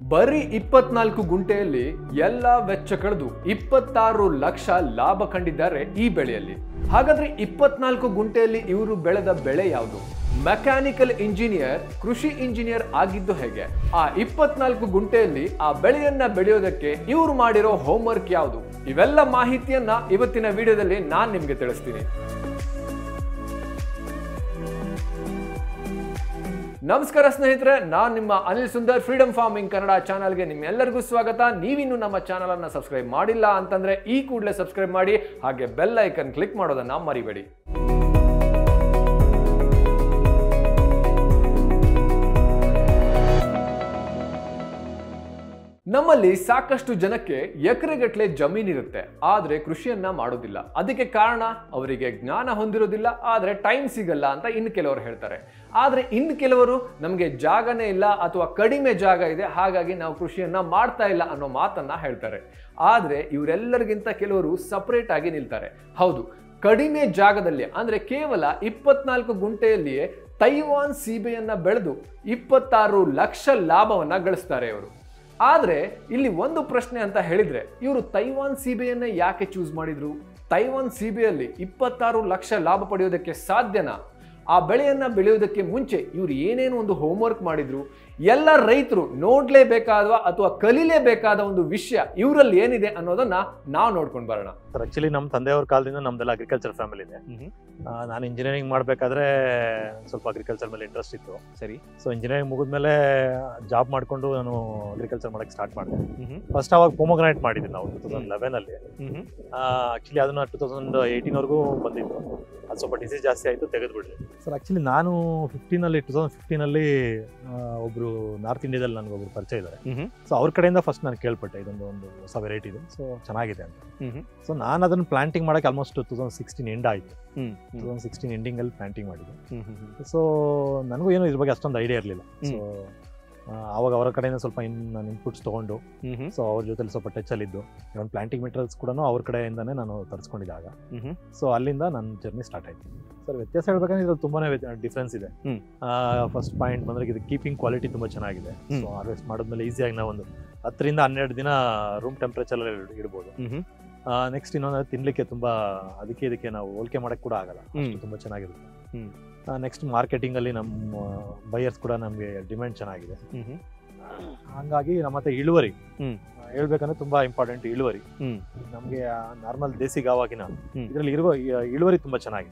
ಬರೀ ಇಪ್ಪತ್ನಾಲ್ಕು ಗುಂಟೆಯಲ್ಲಿ ಎಲ್ಲ ವೆಚ್ಚ ಕಳೆದು ಇಪ್ಪತ್ತಾರು ಲಕ್ಷ ಲಾಭ ಕಂಡಿದ್ದಾರೆ ಈ ಬೆಳೆಯಲ್ಲಿ ಹಾಗಾದ್ರೆ ಇಪ್ಪತ್ನಾಲ್ಕು ಗುಂಟೆಯಲ್ಲಿ ಇವರು ಬೆಳೆದ ಬೆಳೆ ಯಾವುದು ಮೆಕ್ಯಾನಿಕಲ್ ಇಂಜಿನಿಯರ್ ಕೃಷಿ ಇಂಜಿನಿಯರ್ ಆಗಿದ್ದು ಹೇಗೆ ಆ ಇಪ್ಪತ್ನಾಲ್ಕು ಗುಂಟೆಯಲ್ಲಿ ಆ ಬೆಳೆಯನ್ನ ಬೆಳೆಯೋದಕ್ಕೆ ಇವರು ಮಾಡಿರೋ ಹೋಮ್ವರ್ಕ್ ಯಾವುದು ಇವೆಲ್ಲ ಮಾಹಿತಿಯನ್ನ ಇವತ್ತಿನ ವಿಡಿಯೋದಲ್ಲಿ ನಾನ್ ನಿಮ್ಗೆ ತಿಳಿಸ್ತೀನಿ ನಮಸ್ಕಾರ ಸ್ನೇಹಿತರೆ ನಾನು ನಿಮ್ಮ ಅನಿಲ್ ಸುಂದರ್ ಫ್ರೀಡಮ್ ಫಾರ್ಮಿಂಗ್ ಕನ್ನಡ ಚಾನಲ್ಗೆ ನಿಮ್ಮೆಲ್ಲರಿಗೂ ಸ್ವಾಗತ ನೀವಿನ್ನು ನಮ್ಮ ಚಾನಲ್ ಅನ್ನ ಸಬ್ಸ್ಕ್ರೈಬ್ ಮಾಡಿಲ್ಲ ಅಂತಂದ್ರೆ ಈ ಕೂಡಲೇ ಸಬ್ಸ್ಕ್ರೈಬ್ ಮಾಡಿ ಹಾಗೆ ಬೆಲ್ ಐಕನ್ ಕ್ಲಿಕ್ ಮಾಡೋದನ್ನ ಮರಿಬೇಡಿ ನಮ್ಮಲ್ಲಿ ಸಾಕಷ್ಟು ಜನಕ್ಕೆ ಎಕರೆಗಟ್ಟಲೆ ಜಮೀನಿರುತ್ತೆ ಆದ್ರೆ ಕೃಷಿಯನ್ನ ಮಾಡೋದಿಲ್ಲ ಅದಕ್ಕೆ ಕಾರಣ ಅವರಿಗೆ ಜ್ಞಾನ ಹೊಂದಿರೋದಿಲ್ಲ ಆದ್ರೆ ಟೈಮ್ ಸಿಗಲ್ಲ ಅಂತ ಇನ್ನು ಕೆಲವರು ಹೇಳ್ತಾರೆ ಆದ್ರೆ ಇನ್ನು ಕೆಲವರು ನಮಗೆ ಜಾಗನೇ ಇಲ್ಲ ಅಥವಾ ಕಡಿಮೆ ಜಾಗ ಇದೆ ಹಾಗಾಗಿ ನಾವು ಕೃಷಿಯನ್ನ ಮಾಡ್ತಾ ಇಲ್ಲ ಅನ್ನೋ ಮಾತನ್ನ ಹೇಳ್ತಾರೆ ಆದ್ರೆ ಇವರೆಲ್ಲರಿಗಿಂತ ಕೆಲವರು ಸಪರೇಟ್ ಆಗಿ ನಿಲ್ತಾರೆ ಹೌದು ಕಡಿಮೆ ಜಾಗದಲ್ಲಿ ಅಂದ್ರೆ ಕೇವಲ ಇಪ್ಪತ್ನಾಲ್ಕು ಗುಂಟೆಯಲ್ಲಿಯೇ ತೈವಾನ್ ಸೀಬೆಯನ್ನ ಬೆಳೆದು ಇಪ್ಪತ್ತಾರು ಲಕ್ಷ ಲಾಭವನ್ನ ಗಳಿಸ್ತಾರೆ ಇವರು ಆದ್ರೆ ಇಲ್ಲಿ ಒಂದು ಪ್ರಶ್ನೆ ಅಂತ ಹೇಳಿದ್ರೆ ಇವರು ತೈವಾನ್ ಸೀಬೆಯನ್ನ ಯಾಕೆ ಚೂಸ್ ಮಾಡಿದ್ರು ತೈವಾನ್ ಸೀಬೆಯಲ್ಲಿ ಇಪ್ಪತ್ತಾರು ಲಕ್ಷ ಲಾಭ ಪಡೆಯೋದಕ್ಕೆ ಸಾಧ್ಯನಾ ಆ ಬೆಳೆಯನ್ನ ಬೆಳೆಯೋದಕ್ಕೆ ಮುಂಚೆ ಇವ್ರು ಏನೇನು ಒಂದು ಹೋಮ್ವರ್ಕ್ ಮಾಡಿದ್ರು ಎಲ್ಲ ರೈತರು ನೋಡ್ಲೇಬೇಕಾದ ಅಥವಾ ಕಲೀಲೇಬೇಕಾದ ಒಂದು ವಿಷಯ ಇವರಲ್ಲಿ ಏನಿದೆ ಅನ್ನೋದನ್ನ ನಾವು ನೋಡ್ಕೊಂಡು ಬರೋಣ ಸರ್ ಆಕ್ಚುಲಿ ನಮ್ಮ ತಂದೆಯವ್ರ ಕಾಲದಿಂದ ನಮ್ದೆಲ್ಲ ಅಗ್ರಿಕಲ್ಚರ್ ಫ್ಯಾಮಿಲಿ ಇದೆ ಆ, ನಾನು ಇಂಜಿನಿಯರಿಂಗ್ ಮಾಡಬೇಕಾದ್ರೆ ಸ್ವಲ್ಪ ಅಗ್ರಿಕಲ್ಚರ್ ಮೇಲೆ ಇಂಟ್ರೆಸ್ಟ್ ಇತ್ತು ಸರಿ ಸೊ ಇಂಜಿನಿಯರಿಂಗ್ ಮುಗಿದ್ಮೇಲೆ ಜಾಬ್ ಮಾಡ್ಕೊಂಡು ನಾನು ಅಗ್ರಿಕಲ್ಚರ್ ಮಾಡಕ್ಕೆ ಸ್ಟಾರ್ಟ್ ಮಾಡಿದೆ ಫಸ್ಟ್ ಅವಾಗ ಪೋಮೋಗ್ರೈಟ್ ಮಾಡಿದ್ವಿ ನಾವು ಟೂ ತೌಸಂಡ್ ಲೆವೆನ್ ಅಲ್ಲಿ ಆಕ್ಚುಲಿ ಅದನ್ನ ಟೂ ತೌಸಂಡ್ ಏಯ್ಟೀನ್ವರೆಗೂ ಬಂದಿತ್ತು ಅದು ಸ್ವಲ್ಪ ಡಿಸೀಸ್ ಜಾಸ್ತಿ ಆಯಿತು ತೆಗೆದುಬಿಡ್ಲಿ ಸರ್ ಆಕ್ಚುಲಿ ನಾನು ಫಿಫ್ಟೀನಲ್ಲಿ ಟೂ ತೌಸಂಡ್ ಫಿಫ್ಟೀನಲ್ಲಿ ಒಬ್ರು ನಾರ್ತ್ ಇಂಡಿಯಾದಲ್ಲಿ ನನಗೆ ಒಬ್ರು ಪರಿಚಯ ಇದ್ದಾರೆ ಸೊ ಅವ್ರ ಕಡೆಯಿಂದ ಫಸ್ಟ್ ನಾನು ಕೇಳ್ಪಟ್ಟೆ ಇದೊಂದು ಒಂದು ಹೊಸ ವೆರೈಟಿ ಇದೆ ಸೊ ಚೆನ್ನಾಗಿದೆ ಅಂತ ಸೊ ನಾನು ಅದನ್ನು ಪ್ಲಾಂಟಿಂಗ್ ಮಾಡಕ್ಕೆ almost two thousand sixteen end ಆಯಿತು ಟೂ ತೌಸಂಡ್ ಸಿಕ್ಸ್ಟೀನ್ ಎಂಡಿಂಗಲ್ಲಿ ಪ್ಲಾಂಟಿಂಗ್ ಮಾಡಿದ್ದೆ ಸೊ ನನಗೂ ಏನು ಇದ್ರ ಬಗ್ಗೆ ಅಷ್ಟೊಂದು ಐಡಿಯಾ ಇರಲಿಲ್ಲ ಸೊ ಅವಾಗ ಅವರ ಕಡೆಯಿಂದ ಸ್ವಲ್ಪ ಇನ್ ನಾನು ಇನ್ಪುಟ್ಸ್ ತೊಗೊಂಡು ಸೊ ಅವ್ರ ಜೊತೆಲಿ ಸ್ವಲ್ಪ ಟಚಲ್ಲಿದ್ದು ಇವನ್ ಪ್ಲಾಂಟಿಂಗ್ ಮೆಟೀರಿಯಲ್ಸ್ ಕೂಡ ಅವ್ರ ಕಡೆಯಿಂದನೇ ನಾನು ತರಿಸ್ಕೊಂಡಿದ್ದಾಗ ಸೊ ಅಲ್ಲಿಂದ ನನ್ನ ಜರ್ನಿ ಸ್ಟಾರ್ಟ್ ಆಯ್ತು ಸರ್ ವ್ಯತ್ಯಾಸ ಹೇಳ್ಬೇಕಂದ್ರೆ ಇದ್ರಲ್ಲಿ ತುಂಬಾನೇ ಡಿಫ್ರೆನ್ಸ್ ಇದೆ ಹ್ಮ್. ಫಸ್ಟ್ ಪಾಯಿಂಟ್ ಬಂದ್ರೆ ಇದು ಕೀಪಿಂಗ್ ಕ್ವಾಲಿಟಿ ತುಂಬಾ ಚೆನ್ನಾಗಿದೆ ಹ್ಮ್. ಸೊ ಹಾರ್ವೆಸ್ಟ್ ಮಾಡಿದ್ಮೇಲೆ ಈಸಿಯಾಗಿ ನಾವು ಒಂದು ಹತ್ತರಿಂದ ಹನ್ನೆರಡು ದಿನ ರೂಮ್ ಟೆಂಪರೇಚರ್ ಇಡ್ಬೋದು ನೆಕ್ಸ್ಟ್ ಇನ್ನೊಂದು ತಿನ್ಲಿಕ್ಕೆ ತುಂಬಾ ಅದಕ್ಕೆ ಇದಕ್ಕೆ ನಾವು ಹೋಲಿಕೆ ಮಾಡಕ್ ಕೂಡ ಆಗಲ್ಲ ಅಷ್ಟು ಹ್ಮ್. ತುಂಬಾ ಚೆನ್ನಾಗಿರುತ್ತೆ ಹ್ಮ್. ನೆಕ್ಸ್ಟ್ ಮಾರ್ಕೆಟಿಂಗ್ ಅಲ್ಲಿ ನಮ್ಮ ಬೈಯರ್ಸ್ ಕೂಡ ನಮಗೆ ಡಿಮ್ಯಾಂಡ್ ಚೆನ್ನಾಗಿದೆ ಹಂಗಾಗಿ ನಮ್ಮ ಹತ್ರ ಇಳುವರಿ ಹ್ಮ್. ಆ, ಹೇಳ್ಬೇಕಂದ್ರೆ ತುಂಬಾ ಇಂಪಾರ್ಟೆಂಟ್ ಇಳುವರಿ ನಮಗೆ ನಾರ್ಮಲ್ ದೇಸಿ ಗಾವಾಗಿನ ಹ್ಮ್. ಇದರಲ್ಲಿ ಇರುವ ಈ- ಇಳುವರಿ ತುಂಬಾ ಚೆನ್ನಾಗಿದೆ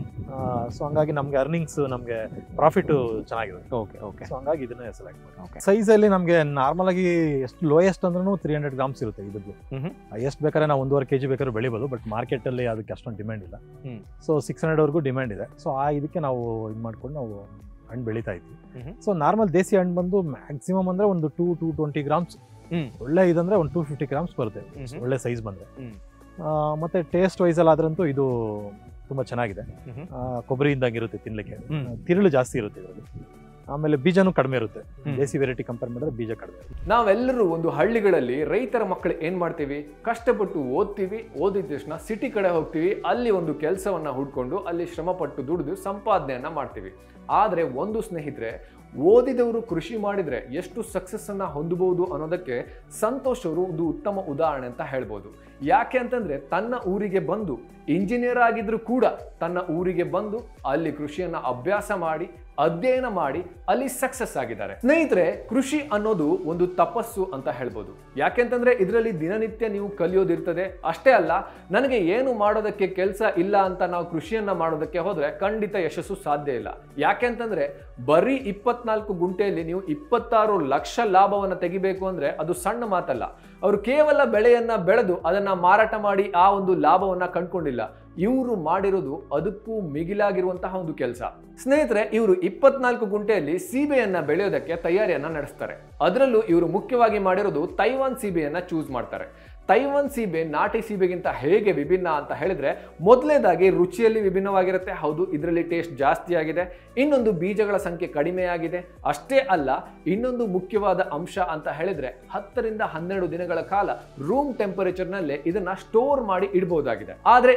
ಸೊ ಹಂಗಾಗಿ ನಮ್ಗೆ ಅರ್ನಿಂಗ್ಸ್ ನಮ್ಗೆ ಪ್ರಾಫಿಟ್ ಚೆನ್ನಾಗಿರುತ್ತೆ ಓಕೆ ಓಕೆ ಸೊ ಹಂಗಾಗಿ ಇದನ್ನೇ ಸೆಲೆಕ್ಟ್ ಮಾಡಿ Okay. ಸೈಜ್ ಅಲ್ಲಿ ನಮ್ಗೆ ನಾರ್ಮಲ್ ಆಗಿ ಎಷ್ಟು ಲೋಯೆಸ್ಟ್ ಅಂದ್ರೂ ತ್ರೀ ಹಂಡ್ರೆಡ್ ಗ್ರಾಮ್ಸ್ ಇರುತ್ತೆ ಇದ್ದು ಮ್ಹೂ. ಎಷ್ಟು ಬೇಕಾದ್ರೆ ನಾವು ಒಂದೂವರೆ ಕೆಜಿ ಬೇಕಾದ್ರೆ ಬೆಳಿಬೋದು ಬಟ್ ಮಾರ್ಕೆಟ್ ಅಲ್ಲಿ ಅದಕ್ಕೆ ಅಷ್ಟೊಂದು ಡಿಮ್ಯಾಂಡ್ ಇಲ್ಲ ಹ್ಮ್. ಸೊ ಸಿಕ್ಸ್ ಹಂಡ್ರೆಡ್ ವರೆಗೂ ಡಿಮ್ಯಾಂಡ್ ಇದೆ ಸೊ ಆ ಇದಕ್ಕೆ ನಾವು ಇದು ಮಾಡ್ಕೊಂಡು ನಾವು ಹಣ್ಣು ಬೆಳಿತಾ ಇದ್ವಿ ಮ್ಹೂ. ಸೊ ನಾರ್ಮಲ್ ದೇಸಿ ಹಣ್ಣು ಬಂದು ಮ್ಯಾಕ್ಸಿಮಮ್ ಅಂದ್ರೆ ಒಂದು ಟೂ ಟೂ ಟ್ವೆಂಟಿ ಗ್ರಾಮ್ಸ್ ಹ್ಮ್. ಒಳ್ಳೆ ಇದಂದ್ರೆ ಒಂದು ಟೂ ಫಿಫ್ಟಿ ಗ್ರಾಮ್ಸ್ ಬರುತ್ತೆ ಮ್ಹೂ. ಒಳ್ಳೆ ಸೈಜ್ ಬಂದ್ರೆ ಹ್ಮ್. ಆ, ಮತ್ತೆ ಟೇಸ್ಟ್ ವೈಸ್ ಅಲ್ಲಿ ಆದ್ರಂತೂ ಇದು ತುಂಬಾ ಚೆನ್ನಾಗಿದೆ ಮ್ಹೂ. ಆ, ಕೊಬ್ಬರಿ ಇದ್ದಂಗಿರುತ್ತೆ ತಿನ್ಲಿಕ್ಕೆ ಹ್ಮ್. ಆ, ತಿರುಳು ಜಾಸ್ತಿ ಇರುತ್ತೆ ಇದರಲ್ಲಿ ಆಮೇಲೆ ಬೀಜನೂ ಕಡಿಮೆ ಇರುತ್ತೆ ಹ್ಮ್. ದೇಸಿ ವೆರೈಟಿ ಕಂಪೇರ್ ಮಾಡಿದ್ರೆ ಬೀಜ ಕಡಿಮೆ ಇರುತ್ತೆ ನಾವೆಲ್ಲರೂ ಒಂದು ಹಳ್ಳಿಗಳಲ್ಲಿ ರೈತರ ಮಕ್ಕಳು ಏನ್ ಮಾಡ್ತೀವಿ ಕಷ್ಟಪಟ್ಟು ಓದ್ತೀವಿ ಓದಿದ ತಕ್ಷಣ ಸಿಟಿ ಕಡೆ ಹೋಗ್ತೀವಿ ಅಲ್ಲಿ ಒಂದು ಕೆಲಸವನ್ನ ಹುಡ್ಕೊಂಡು ಅಲ್ಲಿ ಶ್ರಮಪಟ್ಟು ದುಡಿದು ಸಂಪಾದನೆಯನ್ನ ಮಾಡ್ತೀವಿ ಆದ್ರೆ ಒಂದು ಸ್ನೇಹಿತರೆ ಓದಿದವರು ಕೃಷಿ ಮಾಡಿದ್ರೆ ಎಷ್ಟು ಸಕ್ಸಸ್ ಅನ್ನ ಹೊಂದಬಹುದು ಅನ್ನೋದಕ್ಕೆ ಸಂತೋಷ್ ಅವರು ಒಂದು ಉತ್ತಮ ಉದಾಹರಣೆ ಅಂತ ಹೇಳ್ಬೋದು ಯಾಕೆ ಅಂತಂದ್ರೆ ತನ್ನ ಊರಿಗೆ ಬಂದು ಇಂಜಿನಿಯರ್ ಆಗಿದ್ರು ಕೂಡ ತನ್ನ ಊರಿಗೆ ಬಂದು ಅಲ್ಲಿ ಕೃಷಿಯನ್ನ ಅಭ್ಯಾಸ ಮಾಡಿ ಅಧ್ಯಯನ ಮಾಡಿ ಅಲ್ಲಿ ಸಕ್ಸಸ್ ಆಗಿದ್ದಾರೆ ಸ್ನೇಹಿತರೆ ಕೃಷಿ ಅನ್ನೋದು ಒಂದು ತಪಸ್ಸು ಅಂತ ಹೇಳ್ಬೋದು ಯಾಕೆಂತಂದ್ರೆ ಇದರಲ್ಲಿ ದಿನನಿತ್ಯ ನೀವು ಕಲಿಯೋದಿರ್ತದೆ ಅಷ್ಟೇ ಅಲ್ಲ ನನಗೆ ಏನು ಮಾಡೋದಕ್ಕೆ ಕೆಲಸ ಇಲ್ಲ ಅಂತ ನಾವು ಕೃಷಿಯನ್ನ ಮಾಡೋದಕ್ಕೆ ಹೋದ್ರೆ ಖಂಡಿತ ಯಶಸ್ಸು ಸಾಧ್ಯ ಇಲ್ಲ ಯಾಕೆಂತಂದ್ರೆ ಬರೀ ಇಪ್ಪತ್ನಾಲ್ಕು ಗುಂಟೆಯಲ್ಲಿ ನೀವು ಇಪ್ಪತ್ತಾರು ಲಕ್ಷ ಲಾಭವನ್ನ ತೆಗಿಬೇಕು ಅಂದ್ರೆ ಅದು ಸಣ್ಣ ಮಾತಲ್ಲ ಅವರು ಕೇವಲ ಬೆಳೆಯನ್ನ ಬೆಳೆದು ಅದನ್ನ ಮಾರಾಟ ಮಾಡಿ ಆ ಒಂದು ಲಾಭವನ್ನ ಕಂಡ್ಕೊಂಡಿಲ್ಲ ಇವರು ಮಾಡಿರೋದು ಅದಕ್ಕೂ ಮಿಗಿಲಾಗಿರುವಂತಹ ಒಂದು ಕೆಲಸ ಸ್ನೇಹಿತರೆ ಇವರು ಇಪ್ಪತ್ನಾಲ್ಕು ಗುಂಟೆಯಲ್ಲಿ ಸೀಬೆಯನ್ನ ಬೆಳೆಯೋದಕ್ಕೆ ತಯಾರಿಯನ್ನ ನಡೆಸ್ತಾರೆ ಅದರಲ್ಲೂ ಇವರು ಮುಖ್ಯವಾಗಿ ಮಾಡಿರೋದು ತೈವಾನ್ ಸೀಬೆಯನ್ನ ಚೂಸ್ ಮಾಡ್ತಾರೆ ತೈವಾನ್ ಸೀಬೆ ನಾಟಿ ಸೀಬೆಗಿಂತ ಹೇಗೆ ವಿಭಿನ್ನ ಅಂತ ಹೇಳಿದ್ರೆ ಮೊದಲನೇದಾಗಿ ರುಚಿಯಲ್ಲಿ ವಿಭಿನ್ನವಾಗಿರುತ್ತೆ ಹೌದು ಇದರಲ್ಲಿ ಟೇಸ್ಟ್ ಜಾಸ್ತಿ ಆಗಿದೆ ಇನ್ನೊಂದು ಬೀಜಗಳ ಸಂಖ್ಯೆ ಕಡಿಮೆಯಾಗಿದೆ ಅಷ್ಟೇ ಅಲ್ಲ ಇನ್ನೊಂದು ಮುಖ್ಯವಾದ ಅಂಶ ಅಂತ ಹೇಳಿದ್ರೆ ಹತ್ತರಿಂದ ಹನ್ನೆರಡು ದಿನಗಳ ಕಾಲ ರೂಮ್ ಟೆಂಪರೇಚರ್ನಲ್ಲೇ ಇದನ್ನ ಸ್ಟೋರ್ ಮಾಡಿ ಇಡಬಹುದಾಗಿದೆ ಆದ್ರೆ ಇಷ್ಟೇ ಸಾಕು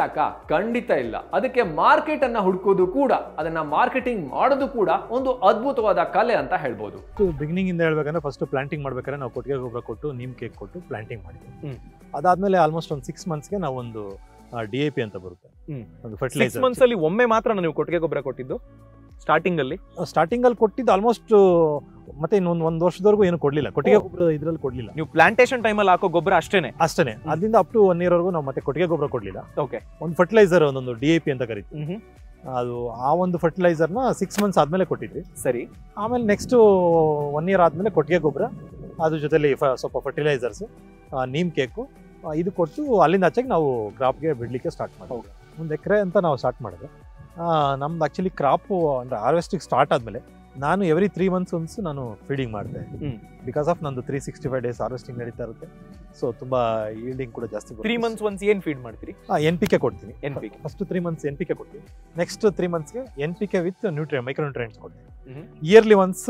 ಸಾಕ ಖಂಡಿತ ಇಲ್ಲ ಅದಕ್ಕೆ ಮಾರ್ಕೆಟ್ ಅನ್ನ ಹುಡುಕೋದು ಕೂಡ ಅದನ್ನ ಮಾರ್ಕೆಟಿಂಗ್ ಮಾಡೋದು ಕೂಡ ಒಂದು ಅದ್ಭುತವಾದ ಕಲೆ ಅಂತ ಹೇಳ್ಬೋದು ಬಿಗಿನಿಂಗ್ ಇಂದ ಹೇಳ್ಬೇಕಂದ್ರೆ ಫಸ್ಟ್ ಪ್ಲಾಂಟಿಂಗ್ ಮಾಡ್ಬೇಕಾದ್ರೆ ನಾವು ಕೊಟ್ಟಿಗೆ ಗೊಬ್ಬರ ಕೊಟ್ಟು ನೀಮ್ ಕೇಕ್ ಕೊಟ್ಟು ಪ್ಲಾಂಟಿಂಗ್ ಮಾಡಿದ್ವಿ ಹ್ಮ್. ಅದಾದ್ಮೇಲೆ ಆಲ್ಮೋಸ್ಟ್ ಒಂದು ಸಿಕ್ಸ್ ಮಂತ್ಸ್ಗೆ ನಾವು ಒಂದು ಡಿ ಎ ಪಿ ಅಂತ ಬರುತ್ತೆ ಹ್ಮ್. ಒಂದು ಸಿಕ್ಸ್ ಫರ್ಟಿಲೈಸರ್ ಮಂತ್ಸ್ ಅಲ್ಲಿ ಒಮ್ಮೆ ಮಾತ್ರ ನೀವು ಕೊಟ್ಟಿಗೆ ಗೊಬ್ಬರ ಕೊಟ್ಟಿದ್ದು ಸ್ಟಾರ್ಟಿಂಗ್ ಅಲ್ಲಿ ಸ್ಟಾರ್ಟಿಂಗ್ ಅಲ್ಲಿ ಕೊಟ್ಟಿದ್ದು ಆಲ್ಮೋಸ್ಟ್ ಮತ್ತೆ ಇನ್ನೊಂದು ಒಂದು ವರ್ಷದವರೆಗೂ ಏನು ಕೊಡ್ಲಿಲ್ಲ ಕೊಟ್ಟಿಗೆ ಗೊಬ್ಬರ ಇದ್ರಲ್ಲಿ ಕೊಡ್ಲಿಲ್ಲ ನೀವು ಪ್ಲಾಂಟೇಶನ್ ಟೈಮಲ್ಲಿ ಹಾಕೋ ಗೊಬ್ಬರ ಅಷ್ಟೇನೆ ಅಷ್ಟೇ ಅದರಿಂದ ಅಪ್ ಟು ಒನ್ ಇಯರ್ ವರೆಗೂ ನಾವು ಮತ್ತೆ ಕೊಟ್ಟಿಗೆ ಗೊಬ್ಬರ ಕೊಡ್ಲಿಲ್ಲ ಓಕೆ ಒಂದು ಫರ್ಟಿಲೈಸರ್ ಒಂದೊಂದು ಡಿ ಎ ಪಿ ಅಂತ ಕರಿತೀವಿ ಅದು ಆ ಒಂದು ಫರ್ಟಿಲೈಸರ್ನ ಸಿಕ್ಸ್ ಮಂತ್ಸ್ ಆದ್ಮೇಲೆ ಕೊಟ್ಟಿದ್ವಿ ಸರಿ ಆಮೇಲೆ ನೆಕ್ಸ್ಟ್ ಒನ್ ಇಯರ್ ಆದ್ಮೇಲೆ ಕೊಟ್ಟಿಗೆ ಗೊಬ್ಬರ ಅದ್ರ ಜೊತೆಲಿ ಫ- ಸ್ವಲ್ಪ ಫರ್ಟಿಲೈಸರ್ಸ್ ನೀಮ್ ಕೇಕು ಇದು ಕೊಟ್ಟು ಅಲ್ಲಿಂದ ಆಚೆಗೆ ನಾವು ಕ್ರಾಪ್ಗೆ ಬಿಡ್ಲಿಕ್ಕೆ ಸ್ಟಾರ್ಟ್ ಮಾಡಿದ್ವಿ ಒಂದು ಎಕರೆ ಅಂತ ನಾವು ಸ್ಟಾರ್ಟ್ ಮಾಡಿದ್ರೆ ಆ, ನಮ್ದು ಆಕ್ಚುಲಿ ಕ್ರಾಪು ಅಂದ್ರೆ ಹಾರ್ವೆಸ್ಟಿಂಗ್ ಸ್ಟಾರ್ಟ್ ಆದ್ಮೇಲೆ ನಾನು ಎವ್ರಿ ತ್ರೀ ಮಂತ್ಸ್ ಒನ್ಸ್ ನಾನು ಫೀಡಿಂಗ್ ಮಾಡಿದೆ ಹ್ಮ್. ಬಿಕಾಸ್ ಆಫ್ ನಂದು three sixty five days harvesting ನಡೀತಾ ಇರುತ್ತೆ ಸೊ ತುಂಬಾ ಈಲ್ಡಿಂಗ್ ಕೂಡ ಜಾಸ್ತಿ ತ್ರೀ ಮಂತ್ಸ್ ಒನ್ಸ್ ಏನ್ ಫೀಡ್ ಮಾಡ್ತೀರಿ ಎನ್ ಪಿ ಕೆ ಕೊಡ್ತೀನಿ NPK. First three months N P K ಕೊಡ್ತೀನಿ ನೆಕ್ಸ್ಟ್ ತ್ರೀ ಮಂತ್ಸ್ಗೆ N P K with nutri micro nutrients ಕೊಡ್ತೀನಿ ಮ್ಹೂ. ಇಯರ್ಲಿ ಒನ್ಸ್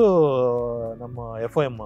ನಮ್ಮ ಎಫ್ ಒ ಎಮ್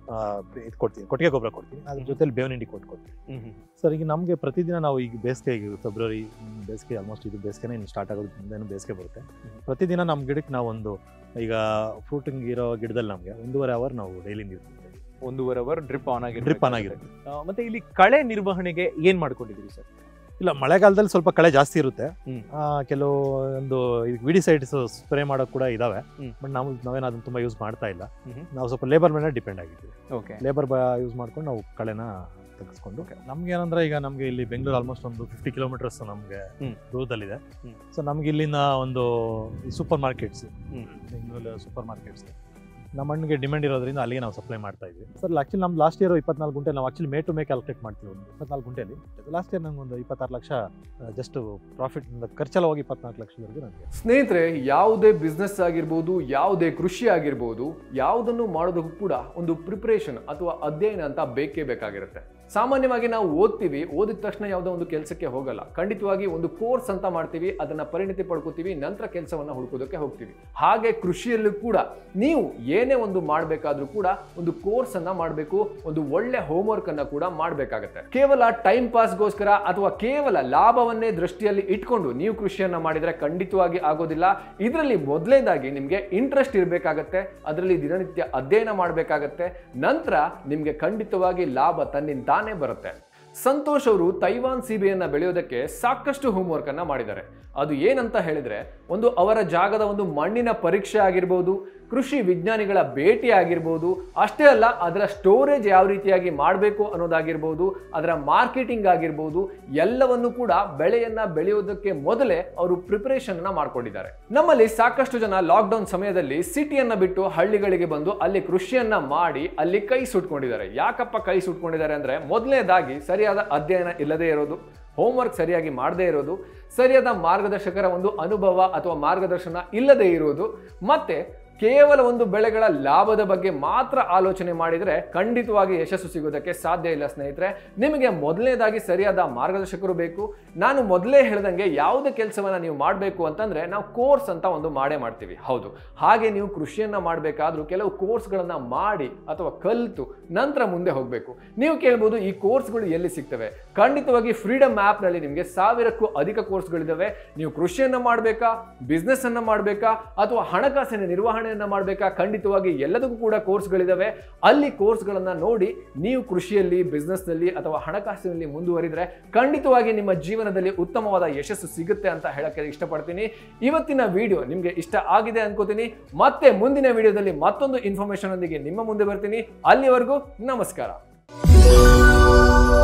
ಇದು ಕೊಡ್ತೀನಿ ಕೊಟ್ಟಿಗೆ ಗೊಬ್ಬರ ಕೊಡ್ತೀನಿ ಅದ್ರ ಜೊತೆಲಿ ಬೇವಿನ ಹಿಂಡಿ ಕೊಟ್ಟು ಕೊಡ್ತೀನಿ ಸರ್ ಈಗ ನಮಗೆ ಪ್ರತಿದಿನ ನಾವು ಈಗ ಬೇಸಿಗೆ ಈಗ ಫೆಬ್ರವರಿ ಬೇಸಿಗೆ ಆಲ್ಮೋಸ್ಟ್ ಇದು ಬೇಸಿಗೆನೇ ಇನ್ನು ಸ್ಟಾರ್ಟ್ ಆಗೋದು ಮುಂದೇನು ಬೇಸಿಗೆ ಬರುತ್ತೆ ಪ್ರತಿದಿನ ನಮ್ಮ ಗಿಡಕ್ಕೆ ನಾವು ಒಂದು ಈಗ ಫ್ರೂಟಿಂಗ್ ಇರೋ ಗಿಡದಲ್ಲಿ ನಮಗೆ ಒಂದೂವರೆ ಅವರ್ ನಾವು ಡೈಲಿ ನೀರು ಕೊಡ್ತೀವಿ ಒಂದೂವರೆ ಅವರ್ ಡ್ರಿಪ್ ಆನ್ ಆಗಿ ಡ್ರಿಪ್ ಆನ್ ಆಗಿರುತ್ತೆ ಮತ್ತೆ ಇಲ್ಲಿ ಕಳೆ ನಿರ್ವಹಣೆಗೆ ಏನ್ ಮಾಡ್ಕೊಂಡಿದ್ದೀರಿ ಸರ್ ಇಲ್ಲ ಮಳೆಗಾಲದಲ್ಲಿ ಸ್ವಲ್ಪ ಕಳೆ ಜಾಸ್ತಿ ಇರುತ್ತೆ ಹ್ಮ್. ಆ, ಕೆಲವು ಒಂದು ವಿಡಿಸೈಡ್ಸ್ ಸ್ಪ್ರೇ ಮಾಡೋಕೆ ಕೂಡ ಇದಾವೆ ಹ್ಮ್. ಬಟ್ ನಾವು ನಾವೇನು ಅದನ್ನ ತುಂಬ ಯೂಸ್ ಮಾಡ್ತಾ ಇಲ್ಲ ಮ್ಹೂ. ನಾವು ಸ್ವಲ್ಪ ಲೇಬರ್ ಮೇಲೆ ಡಿಪೆಂಡ್ ಆಗಿದ್ದೀವಿ ಓಕೆ ಲೇಬರ್ ಯೂಸ್ ಮಾಡ್ಕೊಂಡು ನಾವು ಕಳೆನ ತೆಗೆಸ್ಕೊಂಡು ನಮ್ಗೆ ಏನಂದ್ರೆ ಈಗ ನಮ್ಗೆ ಇಲ್ಲಿ ಬೆಂಗಳೂರು ಆಲ್ಮೋಸ್ಟ್ ಒಂದು ಫಿಫ್ಟಿ ಕಿಲೋಮೀಟರ್ಸ್ ನಮ್ಗೆ ಹ್ಮ್. ದೂರದಲ್ಲಿದೆ ಹ್ಮ್. ಸೊ ನಮ್ಗೆ ಇಲ್ಲಿಂದ ಒಂದು ಸೂಪರ್ ಮಾರ್ಕೆಟ್ಸ್ ಹ್ಮ್. ಬೆಂಗಳೂರು ಸೂಪರ್ ಮಾರ್ಕೆಟ್ಸ್ ನಮ್ಮ ಹಣ್ಣಿಗೆ ಡಿಮ್ಯಾಂಡ್ ಇರೋದ್ರಿಂದ ಅಲ್ಲಿಗೆ ನಾವು ಸಪ್ಲೈ ಮಾಡ್ತಾ ಇದ್ವಿ ಸರ್ ಆಕ್ಚುಲಿ ನಮ್ದು ಲಾಸ್ಟ್ ಇಯರ್ ಇಪ್ಪತ್ನಾಲ್ಕು ಗುಂಟೆ ನಾವು actually May to May calculate ಮಾಡ್ತೀವಿ ಒಂದು ಇಪ್ಪತ್ನಾಲ್ಕು ಗುಂಟೆಯಲ್ಲಿ ಲಾಸ್ಟ್ ಇಯರ್ ನಂಗೆ ಒಂದು ಇಪ್ಪತ್ತಾರು ಲಕ್ಷ ಜಸ್ಟ್ ಪ್ರಾಫಿಟ್ ಖರ್ಚೆಲ್ಲ ಹೋಗಿ ಇಪ್ಪತ್ನಾಲ್ಕು ಲಕ್ಷದವರೆಗೂ ನನಗೆ ಸ್ನೇಹಿತರೆ ಯಾವುದೇ ಬಿಸ್ನೆಸ್ ಆಗಿರ್ಬೋದು ಯಾವುದೇ ಕೃಷಿ ಆಗಿರ್ಬೋದು ಯಾವುದನ್ನು ಮಾಡೋದಕ್ಕೂ ಕೂಡ ಒಂದು ಪ್ರಿಪರೇಷನ್ ಅಥವಾ ಅಧ್ಯಯನ ಅಂತ ಬೇಕೇ ಬೇಕಾಗಿರುತ್ತೆ ಸಾಮಾನ್ಯವಾಗಿ ನಾವು ಓದ್ತೀವಿ ಓದಿದ ತಕ್ಷಣ ಯಾವುದೋ ಒಂದು ಕೆಲಸಕ್ಕೆ ಹೋಗಲ್ಲ ಖಂಡಿತವಾಗಿ ಒಂದು ಕೋರ್ಸ್ ಅಂತ ಮಾಡ್ತೀವಿ ಅದನ್ನ ಪರಿಣಿತಿ ಪಡ್ಕೋತೀವಿ ನಂತರ ಕೆಲಸವನ್ನ ಹುಡುಕೋದಕ್ಕೆ ಹೋಗ್ತೀವಿ ಹಾಗೆ ಕೃಷಿಯಲ್ಲೂ ಕೂಡ ನೀವು ಏನೇ ಒಂದು ಮಾಡಬೇಕಾದ್ರೂ ಕೂಡ ಒಂದು ಕೋರ್ಸ್ ಅನ್ನ ಮಾಡಬೇಕು ಒಂದು ಒಳ್ಳೆ ಹೋಮ್ವರ್ಕ್ ಅನ್ನ ಕೂಡ ಮಾಡಬೇಕಾಗತ್ತೆ ಕೇವಲ ಟೈಮ್ ಪಾಸ್ಗೋಸ್ಕರ ಅಥವಾ ಕೇವಲ ಲಾಭವನ್ನೇ ದೃಷ್ಟಿಯಲ್ಲಿ ಇಟ್ಕೊಂಡು ನೀವು ಕೃಷಿಯನ್ನ ಮಾಡಿದ್ರೆ ಖಂಡಿತವಾಗಿ ಆಗೋದಿಲ್ಲ ಇದರಲ್ಲಿ ಮೊದಲನೇದಾಗಿ ನಿಮಗೆ ಇಂಟ್ರೆಸ್ಟ್ ಇರಬೇಕಾಗತ್ತೆ ಅದರಲ್ಲಿ ದಿನನಿತ್ಯ ಅಧ್ಯಯನ ಮಾಡಬೇಕಾಗತ್ತೆ ನಂತರ ನಿಮಗೆ ಖಂಡಿತವಾಗಿ ಲಾಭ ತನ್ನಿಂದ ತಾನೇ ಬರುತ್ತೆ ಸಂತೋಷ್ ಅವರು ತೈವಾನ್ ಸೀಬೆಯನ್ನ ಬೆಳೆಯೋದಕ್ಕೆ ಸಾಕಷ್ಟು ಹೋಮ್ವರ್ಕ್ ಅನ್ನ ಮಾಡಿದ್ದಾರೆ ಅದು ಏನಂತ ಹೇಳಿದ್ರೆ ಒಂದು ಅವರ ಜಾಗದ ಒಂದು ಮಣ್ಣಿನ ಪರೀಕ್ಷೆ ಆಗಿರ್ಬೋದು ಕೃಷಿ ವಿಜ್ಞಾನಿಗಳ ಭೇಟಿ ಆಗಿರ್ಬೋದು ಅಷ್ಟೇ ಅಲ್ಲ ಅದರ ಸ್ಟೋರೇಜ್ ಯಾವ ರೀತಿಯಾಗಿ ಮಾಡಬೇಕು ಅನ್ನೋದಾಗಿರ್ಬೋದು ಅದರ ಮಾರ್ಕೆಟಿಂಗ್ ಆಗಿರ್ಬೋದು ಎಲ್ಲವನ್ನು ಕೂಡ ಬೆಳೆಯನ್ನ ಬೆಳೆಯೋದಕ್ಕೆ ಮೊದಲೇ ಅವರು ಪ್ರಿಪರೇಷನ್ ಅನ್ನ ಮಾಡ್ಕೊಂಡಿದ್ದಾರೆ ನಮ್ಮಲ್ಲಿ ಸಾಕಷ್ಟು ಜನ ಲಾಕ್ಡೌನ್ ಸಮಯದಲ್ಲಿ ಸಿಟಿಯನ್ನ ಬಿಟ್ಟು ಹಳ್ಳಿಗಳಿಗೆ ಬಂದು ಅಲ್ಲಿ ಕೃಷಿಯನ್ನ ಮಾಡಿ ಅಲ್ಲಿ ಕೈ ಸುಟ್ಕೊಂಡಿದ್ದಾರೆ ಯಾಕಪ್ಪ ಕೈ ಸುಟ್ಕೊಂಡಿದ್ದಾರೆ ಅಂದ್ರೆ ಮೊದಲನೇದಾಗಿ ಸರಿಯಾದ ಅಧ್ಯಯನ ಇಲ್ಲದೆ ಇರೋದು ಹೋಮ್ವರ್ಕ್ ಸರಿಯಾಗಿ ಮಾಡದೇ ಇರೋದು ಸರಿಯಾದ ಮಾರ್ಗದರ್ಶಕರ ಒಂದು ಅನುಭವ ಅಥವಾ ಮಾರ್ಗದರ್ಶನ ಇಲ್ಲದೆ ಇರುವುದು ಮತ್ತೆ ಕೇವಲ ಒಂದು ಬೆಳೆಗಳ ಲಾಭದ ಬಗ್ಗೆ ಮಾತ್ರ ಆಲೋಚನೆ ಮಾಡಿದರೆ ಖಂಡಿತವಾಗಿ ಯಶಸ್ಸು ಸಿಗೋದಕ್ಕೆ ಸಾಧ್ಯ ಇಲ್ಲ ಸ್ನೇಹಿತರೆ ನಿಮಗೆ ಮೊದಲನೇದಾಗಿ ಸರಿಯಾದ ಮಾರ್ಗದರ್ಶಕರು ಬೇಕು ನಾನು ಮೊದಲೇ ಹೇಳ್ದಂಗೆ ಯಾವುದೇ ಕೆಲಸವನ್ನ ನೀವು ಮಾಡಬೇಕು ಅಂತಂದ್ರೆ ನಾವು ಕೋರ್ಸ್ ಅಂತ ಒಂದು ಮಾಡೇ ಮಾಡ್ತೀವಿ ಹೌದು ಹಾಗೆ ನೀವು ಕೃಷಿಯನ್ನ ಮಾಡಬೇಕಾದ್ರೂ ಕೆಲವು ಕೋರ್ಸ್ಗಳನ್ನ ಮಾಡಿ ಅಥವಾ ಕಲಿತು ನಂತರ ಮುಂದೆ ಹೋಗಬೇಕು ನೀವು ಕೇಳ್ಬೋದು ಈ ಕೋರ್ಸ್ಗಳು ಎಲ್ಲಿ ಸಿಗ್ತವೆ ಖಂಡಿತವಾಗಿ ಫ್ರೀಡಮ್ ನಲ್ಲಿ ನಿಮಗೆ ಸಾವಿರಕ್ಕೂ ಅಧಿಕ ಕೋರ್ಸ್ಗಳಿದಾವೆ ನೀವು ಕೃಷಿಯನ್ನ ಮಾಡಬೇಕಾ ಬಿಸ್ನೆಸ್ ಅನ್ನ ಮಾಡಬೇಕಾ ಅಥವಾ ಹಣಕಾಸಿನ ನಿರ್ವಹಣೆಯನ್ನ ಮಾಡಬೇಕಾ ಖಂಡಿತವಾಗಿ ಎಲ್ಲದಕ್ಕೂ ಕೂಡ ಕೋರ್ಸ್ಗಳಿದಾವೆ ಅಲ್ಲಿ ಕೋರ್ಸ್ಗಳನ್ನ ನೋಡಿ ನೀವು ಕೃಷಿಯಲ್ಲಿ ಬಿಸ್ನೆಸ್ನಲ್ಲಿ ಅಥವಾ ಹಣಕಾಸಿನಲ್ಲಿ ಮುಂದುವರಿದ್ರೆ ಖಂಡಿತವಾಗಿ ನಿಮ್ಮ ಜೀವನದಲ್ಲಿ ಉತ್ತಮವಾದ ಯಶಸ್ಸು ಸಿಗುತ್ತೆ ಅಂತ ಹೇಳಕ್ಕೆ ಇಷ್ಟಪಡ್ತೀನಿ ಇವತ್ತಿನ ವಿಡಿಯೋ ನಿಮಗೆ ಇಷ್ಟ ಆಗಿದೆ ಅನ್ಕೋತೀನಿ ಮತ್ತೆ ಮುಂದಿನ ವಿಡಿಯೋದಲ್ಲಿ ಮತ್ತೊಂದು ಇನ್ಫಾರ್ಮೇಶನ್ ಒಂದಿಗೆ ನಿಮ್ಮ ಮುಂದೆ ಬರ್ತೀನಿ ಅಲ್ಲಿವರೆಗೂ ನಮಸ್ಕಾರ